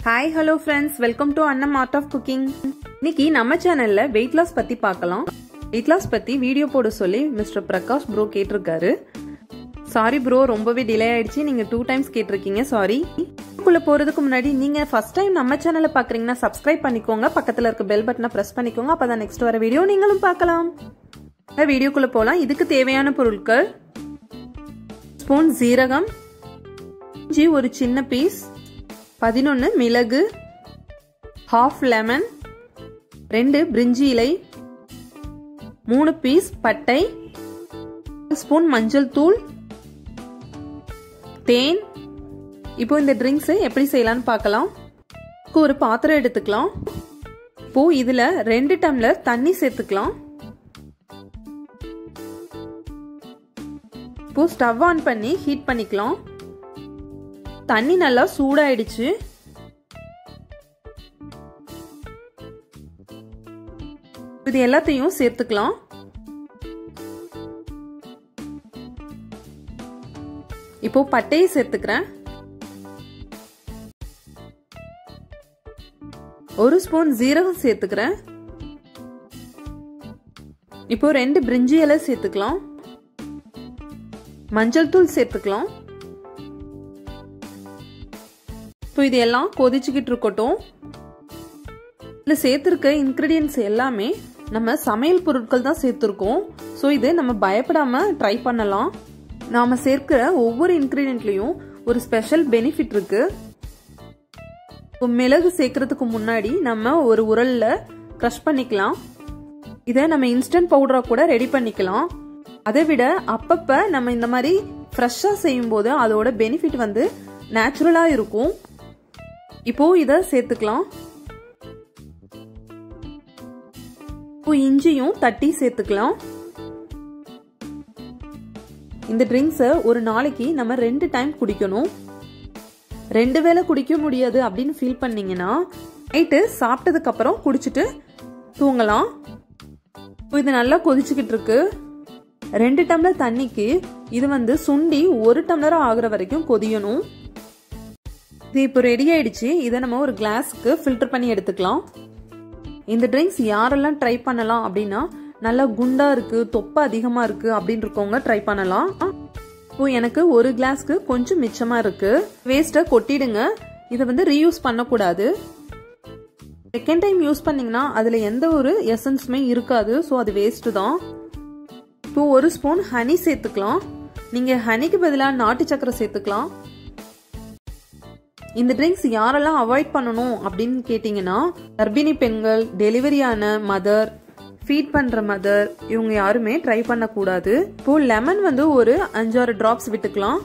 hi hello friends welcome to Annam art of cooking இன்னைக்கு நம்ம சேனல்ல வெயிட் லாஸ் பத்தி பார்க்கலாம் வெயிட் லாஸ் பத்தி வீடியோ போட சொல்லி மிஸ்டர் பிரகாஷ் ப்ரோ கேட்டிருக்காரு சாரி ப்ரோ ரொம்பவே டிலே ஆயிடுச்சு நீங்க டூ டைம்ஸ் கேட்டிருக்கீங்க சாரி குள்ள போறதுக்கு முன்னாடி நீங்க ஃபர்ஸ்ட் டைம் நம்ம சேனலை பாக்குறீங்கன்னா சப்ஸ்கிரைப் பண்ணிக்கோங்க பக்கத்துல இருக்க பெல் பட்டனை பிரஸ் பண்ணிக்கோங்க அப்பதான் நெக்ஸ்ட் வர வீடியோ நீங்களும் பார்க்கலாம் வீடியோக்குள்ள போலாம் இதுக்கு தேவையான பொருட்கள் ஸ்பூன் ஜீரகம் இஞ்சி ஒரு சின்ன பீஸ் பதினொன்று மிளகு ஹாஃப் லெமன் ரெண்டு பிரிஞ்சி இலை மூணு பீஸ் பட்டை ஸ்பூன் மஞ்சள் தூள் தேன் இப்போ இந்த ட்ரிங்க்ஸ் எப்படி செய்யலாம்னு பார்க்கலாம் ஒரு பாத்திரம் எடுத்துக்கலாம் இப்போ இதுல ரெண்டு டம்ளர் தண்ணி சேர்த்துக்கலாம் இப்போ ஸ்டவ் ஆன் பண்ணி ஹீட் பண்ணிக்கலாம் தண்ணி நல்லா சூடாயிடுச்சு இது எல்லாத்தையும் சேர்த்துக்கலாம் இப்போ பட்டையை சேர்த்துக்கிறேன் ஒரு ஸ்பூன் ஜீரகம் சேர்த்துக்கிறேன் இப்போ ரெண்டு பிரிஞ்சி இலை சேர்த்துக்கலாம் மஞ்சள் தூள் சேர்த்துக்கலாம் இப்போ இது எல்லாம் கொதிச்சுக்கிட்டு இருக்கட்டும் இதில் சேர்த்துருக்க இன்க்ரீடியன்ஸ் எல்லாமே நம்ம சமையல் பொருட்கள் தான் சேர்த்துருக்கோம் ஸோ இது நம்ம பயப்படாமல் ட்ரை பண்ணலாம் நாம் சேர்க்கிற ஒவ்வொரு இன்க்ரீடியன்ட்லேயும் ஒரு ஸ்பெஷல் பெனிஃபிட் இருக்கு இப்போ மிளகு சேர்க்கறதுக்கு முன்னாடி நம்ம ஒரு உரலில் க்ரஷ் பண்ணிக்கலாம் இதை நம்ம இன்ஸ்டன்ட் பவுடராக கூட ரெடி பண்ணிக்கலாம் அதை விட அப்பப்போ நம்ம இந்த மாதிரி ஃப்ரெஷ்ஷாக செய்யும்போது அதோட பெனிஃபிட் வந்து நேச்சுரலாக இருக்கும் இப்போ இதை சேர்த்துக்கலாம் இப்போ இஞ்சியும் தட்டி சேர்த்துக்கலாம் இந்த ட்ரிங்க்ஸை ஒரு நாளைக்கு நம்ம ரெண்டு டைம் குடிக்கணும் ரெண்டு வேளை குடிக்க முடியாது அப்படின்னு ஃபீல் பண்ணீங்கன்னா நைட்டு சாப்பிட்டதுக்கு அப்புறம் குடிச்சிட்டு தூங்கலாம் இப்போ இது நல்லா கொதிச்சுக்கிட்டு இருக்கு ரெண்டு டம்ளர் தண்ணிக்கு இது வந்து சுண்டி ஒரு டம்ளர் ஆகுற வரைக்கும் கொதியணும் இது இப்போ ரெடி ஆயிடுச்சு இதை நம்ம ஒரு கிளாஸுக்கு ஃபில்டர் பண்ணி எடுத்துக்கலாம் இந்த ட்ரிங்க்ஸ் யாரெல்லாம் ட்ரை பண்ணலாம் அப்படின்னா நல்லா குண்டா இருக்கு தொப்பை அதிகமா இருக்கு அப்படின்னு இருக்கவங்க ட்ரை பண்ணலாம் இப்போ எனக்கு ஒரு கிளாஸ்க்கு கொஞ்சம் மிச்சமா இருக்கு வேஸ்ட்டை கொட்டிடுங்க இதை வந்து ரீயூஸ் பண்ணக்கூடாது செகண்ட் டைம் யூஸ் பண்ணீங்கன்னா அதுல எந்த ஒரு எசன்ஸுமே இருக்காது ஸோ அது வேஸ்ட் தான் இப்போ ஒரு ஸ்பூன் ஹனி சேர்த்துக்கலாம் நீங்க ஹனிக்கு பதிலாக நாட்டு சக்கரை சேர்த்துக்கலாம் இந்த ட்ரிங்க்ஸ் யாரெல்லாம் அவாய்ட் பண்ணணும் அப்படின்னு கேட்டிங்கன்னா கர்ப்பிணி பெண்கள் டெலிவரியான மதர் ஃபீட் பண்ற மதர் இவங்க யாருமே ட்ரை பண்ணக்கூடாது இப்போ லெமன் வந்து ஒரு அஞ்சாறு டிராப்ஸ் விட்டுக்கலாம்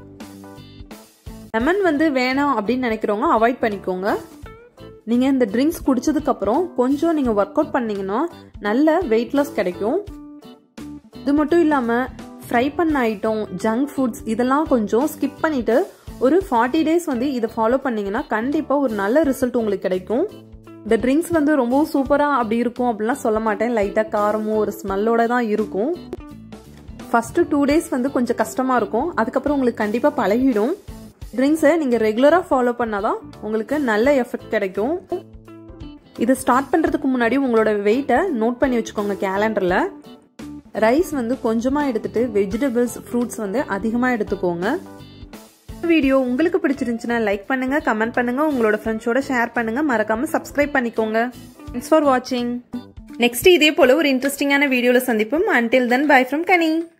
லெமன் வந்து வேணாம் அப்படின்னு நினைக்கிறவங்க அவாய்ட் பண்ணிக்கோங்க நீங்க இந்த ட்ரிங்க்ஸ் குடிச்சதுக்கு அப்புறம் கொஞ்சம் நீங்க ஒர்க் அவுட் பண்ணீங்கன்னா நல்ல வெயிட் லாஸ் கிடைக்கும் இது மட்டும் இல்லாம ஃப்ரை பண்ண ஐட்டம் ஜங்க் ஃபுட்ஸ் இதெல்லாம் கொஞ்சம் ஸ்கிப் பண்ணிட்டு ஒரு ஃபார்ட்டி டேஸ் வந்து இதை ஃபாலோ பண்ணீங்கன்னா கண்டிப்பாக ஒரு நல்ல ரிசல்ட் உங்களுக்கு கிடைக்கும் இந்த ட்ரிங்க்ஸ் வந்து ரொம்ப சூப்பராக அப்படி இருக்கும் அப்படிலாம் சொல்ல மாட்டேன் லைட்டாக காரமும் ஒரு ஸ்மெல்லோட தான் இருக்கும் ஃபஸ்ட்டு டூ டேஸ் வந்து கொஞ்சம் கஷ்டமாக இருக்கும் அதுக்கப்புறம் உங்களுக்கு கண்டிப்பாக பழகிடும் ட்ரிங்க்ஸை நீங்கள் ரெகுலராக ஃபாலோ பண்ணாதான் உங்களுக்கு நல்ல எஃபெக்ட் கிடைக்கும் இதை ஸ்டார்ட் பண்ணுறதுக்கு முன்னாடி உங்களோட வெயிட்டை நோட் பண்ணி வச்சுக்கோங்க கேலண்டரில் ரைஸ் வந்து கொஞ்சமாக எடுத்துட்டு வெஜிடபிள்ஸ் ஃப்ரூட்ஸ் வந்து அதிகமாக எடுத்துக்கோங்க வீடியோ உங்களுக்கு பிடிச்சிருந்துச்சுன்னா லைக் பண்ணுங்க கமெண்ட் பண்ணுங்க உங்களோட ஃப்ரெண்ட்ஸோட ஷேர் பண்ணுங்க மறக்காம சப்ஸ்கிரைப் பண்ணிக்கோங்க தேங்க்ஸ் ஃபார் வாட்சிங் நெக்ஸ்ட் இதே போல ஒரு இன்ட்ரெஸ்டிங்கான வீடியோல சந்திப்போம் அன்டில் தென் பை ஃப்ரம் கனி